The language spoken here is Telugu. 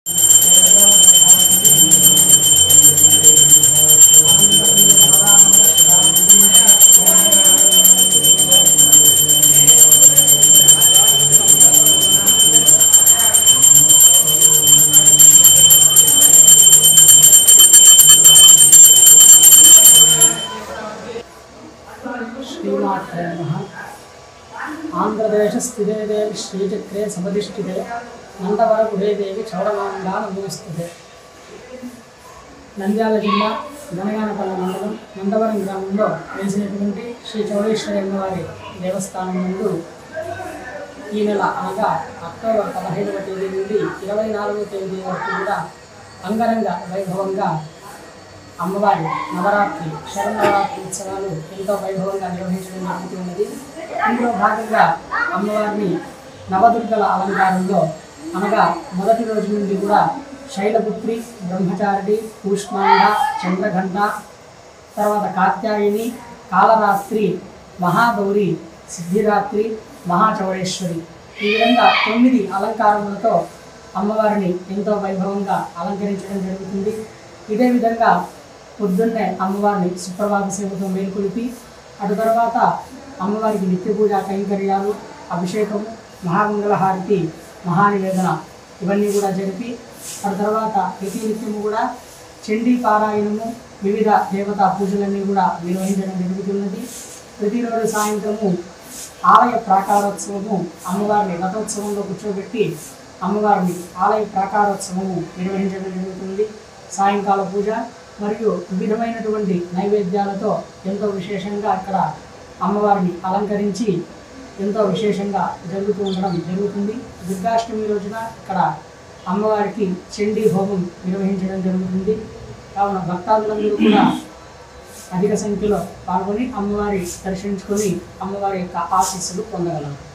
శ్రీమాత్రే నమ ఆంధ్రదేశస్థితే దేవి శ్రీచక్రే సమధిష్ఠితే నందవరగుడే దేవి చౌడమాంగా నమోస్తుతే నంద్యాల జిల్లా గనగానపల్లి మండలం నందవరం గ్రామంలో వేసినటువంటి శ్రీ చౌడేశ్వరి అమ్మవారి దేవస్థానం ముందు ఈ నెల అనగా అక్టోబర్ పదహైదవ తేదీ నుండి ఇరవై నాలుగవ తేదీ వరకు కూడా అంగరంగ వైభవంగా అమ్మవారి నవరాత్రి శరన్నవరాత్రి ఉత్సవాలు ఎంతో వైభవంగా నిర్వహించడం జరుగుతున్నది ఇందులో భాగంగా అమ్మవారిని నవదుర్గల అలంకారంలో అనగా మొదటి రోజు నుండి కూడా శైలపుత్రి బ్రహ్మచారిణి కూష్మాండ చంద్రఘంట తర్వాత కాత్యాయని కాలరాత్రి మహాగౌరి సిద్ధిరాత్రి మహాచౌడేశ్వరి ఈ విధంగా తొమ్మిది అలంకారములతో అమ్మవారిని ఎంతో వైభవంగా అలంకరించడం జరుగుతుంది ఇదే విధంగా పొద్దున్నే అమ్మవారిని సుప్రభాత సేవతో మేల్కొలిపి అటు తర్వాత అమ్మవారికి నిత్య పూజా కైంకర్యాలు అభిషేకము మహామంగళహారతి మహానివేదన ఇవన్నీ కూడా జరిపి అటు తర్వాత ప్రతి నిత్యము కూడా చండీ పారాయణము వివిధ దేవతా పూజలన్నీ కూడా నిర్వహించడం జరుగుతున్నది ప్రతిరోజు సాయంత్రము ఆలయ ప్రాకారోత్సవము అమ్మవారిని రథోత్సవంలో కూర్చోబెట్టి అమ్మవారిని ఆలయ ప్రాకారోత్సవము నిర్వహించడం జరుగుతుంది సాయంకాల పూజ మరియు వివిధమైనటువంటి నైవేద్యాలతో ఎంతో విశేషంగా అక్కడ అమ్మవారిని అలంకరించి ఎంతో విశేషంగా జరుగుతూ ఉండడం జరుగుతుంది దుర్గాష్టమి రోజున ఇక్కడ అమ్మవారికి చండీ హోమం నిర్వహించడం జరుగుతుంది కావున భక్తాదులందరూ కూడా అధిక సంఖ్యలో పాల్గొని అమ్మవారి దర్శించుకొని అమ్మవారి యొక్క ఆశీస్సులు పొందగలరు